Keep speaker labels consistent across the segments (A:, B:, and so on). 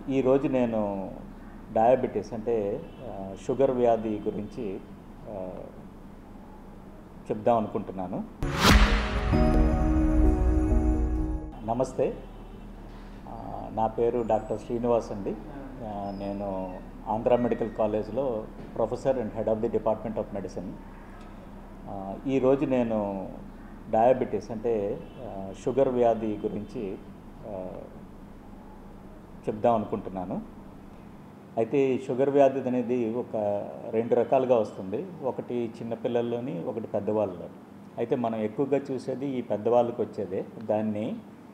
A: ఈరోజు నేను డయాబెటీస్ అంటే ఆ, షుగర్ వ్యాధి గురించి ఆ, చెప్దాం అనుకుంటున్నాను నమస్తే ఆ, నా పేరు డాక్టర్ శ్రీనివాస్ అండి ఆ, నేను ఆంధ్ర మెడికల్ కాలేజ్లో professor and head of the department of medicine ఆ, ఈరోజు నేను డయాబెటీస్ అంటే ఆ, షుగర్ వ్యాధి గురించి ఆ, చెప్దాం అనుకుంటున్నాను అయితే ఈ షుగర్ వ్యాధి అనేది ఒక రెండు రకాలుగా వస్తుంది ఒకటి చిన్నపిల్లల్లోని ఒకటి పెద్దవాళ్ళలో అయితే మనం ఎక్కువగా చూసేది ఈ పెద్దవాళ్ళకి వచ్చేదే దాన్ని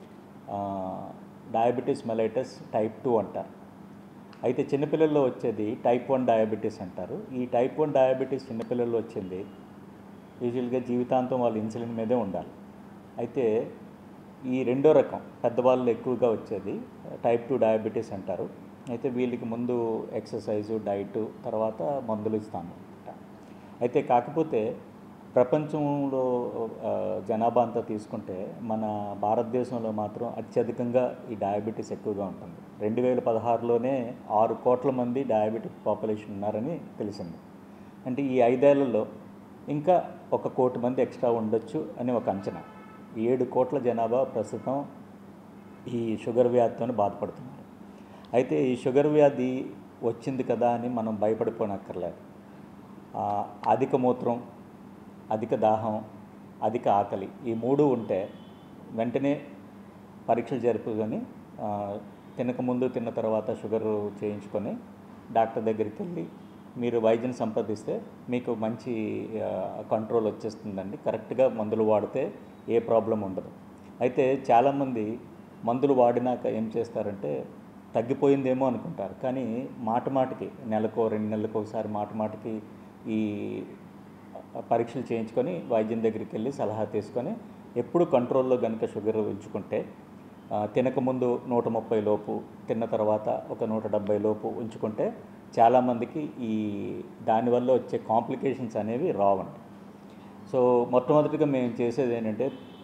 A: డయాబెటీస్ మెలైటస్ టైప్ టూ అంటారు అయితే చిన్నపిల్లల్లో వచ్చేది టైప్ వన్ డయాబెటీస్ అంటారు ఈ టైప్ వన్ డయాబెటీస్ చిన్నపిల్లల్లో వచ్చింది యూజువల్గా జీవితాంతం వాళ్ళు ఇన్సులిన్ మీదే ఉండాలి అయితే ఈ రెండో రకం పెద్దవాళ్ళు ఎక్కువగా వచ్చేది టైప్ టూ డయాబెటీస్ అంటారు అయితే వీళ్ళకి ముందు ఎక్సర్సైజు డైట్ తర్వాత మందులు ఇస్తాము అయితే కాకపోతే ప్రపంచంలో ఆ, జనాభా అంతా తీసుకుంటే మన భారతదేశంలో మాత్రం అత్యధికంగా ఈ డయాబెటీస్ ఎక్కువగా ఉంటుంది రెండు వేల పదహారులోనే ఆరు కోట్ల మంది డయాబెటిక్ పాపులేషన్ ఉన్నారని తెలిసింది అంటే ఈ ఐదేళ్లలో ఇంకా ఒక కోటి మంది ఎక్స్ట్రా ఉండొచ్చు అని ఒక అంచనా ఏడు కోట్ల జనాభా ప్రస్తుతం ఈ షుగర్ వ్యాధితో బాధపడుతున్నారు అయితే ఈ షుగర్ వ్యాధి వచ్చింది కదా అని మనం భయపడిపోనక్కర్లేదు ఆ, అధిక మూత్రం అధిక దాహం అధిక ఆకలి ఈ మూడు ఉంటే వెంటనే పరీక్షలు జరుపుకొని ఆ, తినక ముందు తిన్న తర్వాత షుగర్ చేయించుకొని డాక్టర్ దగ్గరికి వెళ్ళి మీరు వైద్యం సంప్రదిస్తే మీకు మంచి ఆ, కంట్రోల్ వచ్చేస్తుందండి కరెక్ట్గా మందులు వాడితే ఏ ప్రాబ్లం ఉండదు అయితే చాలామంది మందులు వాడినాక ఏం చేస్తారంటే తగ్గిపోయిందేమో అనుకుంటారు కానీ మాట మాటికి నెలకో రెండు నెలలకు ఒకసారి మాట మాటికి ఈ పరీక్షలు చేయించుకొని వైద్యం దగ్గరికి వెళ్ళి సలహా తీసుకొని ఎప్పుడు కంట్రోల్లో కనుక షుగర్ ఉంచుకుంటే ఆ, తినకముందు నూట ముప్పై లోపు తిన్న తర్వాత ఒక నూట డెబ్బై లోపు ఉంచుకుంటే చాలామందికి ఈ దానివల్ల వచ్చే కాంప్లికేషన్స్ అనేవి రావండి సో మొట్టమొదటిగా మేము చేసేది ఏంటంటే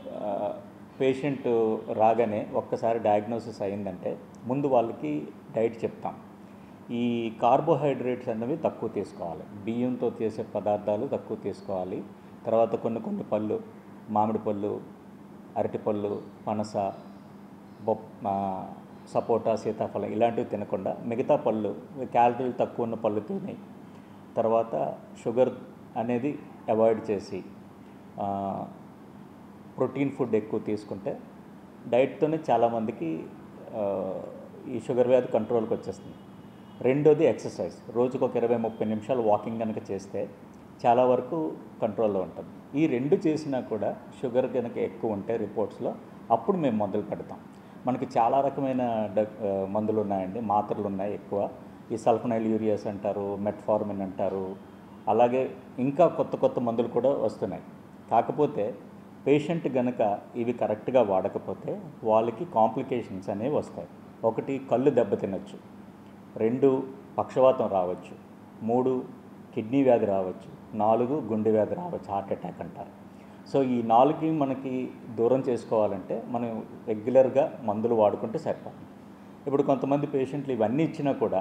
A: పేషెంట్ రాగానే ఒక్కసారి డయాగ్నోసిస్ అయిందంటే ముందు వాళ్ళకి డైట్ చెప్తాం ఈ కార్బోహైడ్రేట్స్ అన్నవి తక్కువ తీసుకోవాలి బియ్యంతో చేసే పదార్థాలు తక్కువ తీసుకోవాలి తర్వాత కొన్ని కొన్ని పళ్ళు మామిడి పళ్ళు అరటిపళ్ళు పనస బొప్ ఆ, సపోటా సీతాఫలం ఇలాంటివి తినకుండా మిగతా పళ్ళు క్యాలరీలు తక్కువ ఉన్న పళ్ళు తిని తర్వాత షుగర్ అనేది అవాయిడ్ చేసి ఆ, ప్రోటీన్ ఫుడ్ ఎక్కువ తీసుకుంటే డైట్తోనే చాలామందికి ఆ, ఈ షుగర్ వ్యాధి కంట్రోల్కి వచ్చేస్తుంది రెండోది ఎక్సర్సైజ్ రోజుకు ఒక ఇరవై ముప్పై నిమిషాలు వాకింగ్ కనుక చేస్తే చాలా వరకు కంట్రోల్లో ఉంటుంది ఈ రెండు చేసినా కూడా షుగర్ కనుక ఎక్కువ ఉంటే రిపోర్ట్స్లో అప్పుడు మేము మొదలు పెడతాం మనకి చాలా రకమైన డ- ఆ, మందులు ఉన్నాయండి మాత్రలు ఉన్నాయి ఎక్కువ ఈ సల్ఫనైల్ యూరియాస్ అంటారు మెట్ఫార్మిన్ అంటారు అలాగే ఇంకా కొత్త కొత్త మందులు కూడా వస్తున్నాయి కాకపోతే పేషెంట్ గనక ఇవి కరెక్ట్గా వాడకపోతే వాళ్ళకి కాంప్లికేషన్స్ అనేవి వస్తాయి ఒకటి కళ్ళు దెబ్బతినొచ్చు రెండు పక్షవాతం రావచ్చు మూడు కిడ్నీ వ్యాధి రావచ్చు నాలుగు గుండె వ్యాధి రావచ్చు హార్ట్ అటాక్ అంటారు సో ఈ నాలుగు మనకి దూరం చేసుకోవాలంటే మనం రెగ్యులర్గా మందులు వాడుకుంటే సరిపోతుంది ఇప్పుడు కొంతమంది పేషెంట్లు ఇవన్నీ ఇచ్చినా కూడా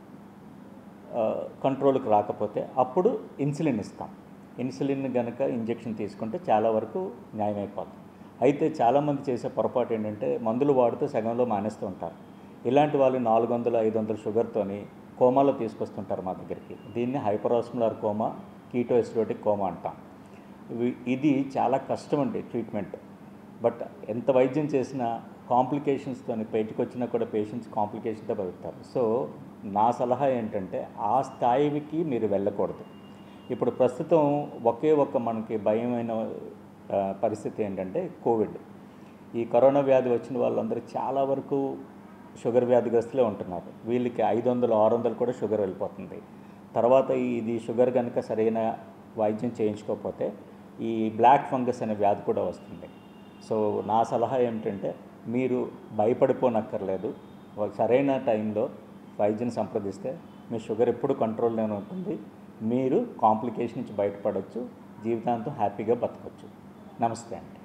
A: ఆ, కంట్రోల్కి రాకపోతే అప్పుడు ఇన్సులిన్ ఇస్తాం ఇన్సులిన్ కనుక ఇంజెక్షన్ తీసుకుంటే చాలా వరకు న్యాయమైపోతుంది అయితే చాలామంది చేసే పొరపాటు ఏంటంటే మందులు వాడుతూ సగంలో మానేస్తూ ఉంటారు ఇలాంటి వాళ్ళు నాలుగు వందలు ఐదు వందల షుగర్తోని కోమాలో తీసుకొస్తుంటారు మా దగ్గరికి దీన్ని hyperosmolar coma ketoacidotic coma అంటాం ఇవి- ఇది చాలా కష్టం అండి ట్రీట్మెంట్ బట్ ఎంత వైద్యం చేసినా కాంప్లికేషన్స్తో బయటకు వచ్చినా కూడా పేషెంట్స్ కాంప్లికేషన్తో బతుకుతారు సో నా సలహా ఏంటంటే ఆ స్థాయికి మీరు వెళ్ళకూడదు ఇప్పుడు ప్రస్తుతం ఒకే ఒక్క మనకి భయమైన ఆ, పరిస్థితి ఏంటంటే కోవిడ్ ఈ కరోనా వ్యాధి వచ్చిన వాళ్ళందరూ చాలా వరకు షుగర్ వ్యాధిగ్రస్తులే ఉంటున్నారు వీళ్ళకి ఐదు వందలు ఆరు వందలు కూడా షుగర్ వెళ్ళిపోతుంది తర్వాత ఇది షుగర్ కనుక సరైన వైద్యం చేయించుకోకపోతే ఈ బ్లాక్ ఫంగస్ అనే వ్యాధి కూడా వస్తుంది సో నా సలహా ఏమిటంటే మీరు భయపడిపోనక్కర్లేదు ఒక సరైన టైంలో వైద్యం సంప్రదిస్తే మీ షుగర్ ఎప్పుడు కంట్రోల్లోనే ఉంటుంది మీరు కాంప్లికేషన్ నుంచి బయటపడవచ్చు జీవితాంతం హ్యాపీగా బతకచ్చు నమస్తే అండి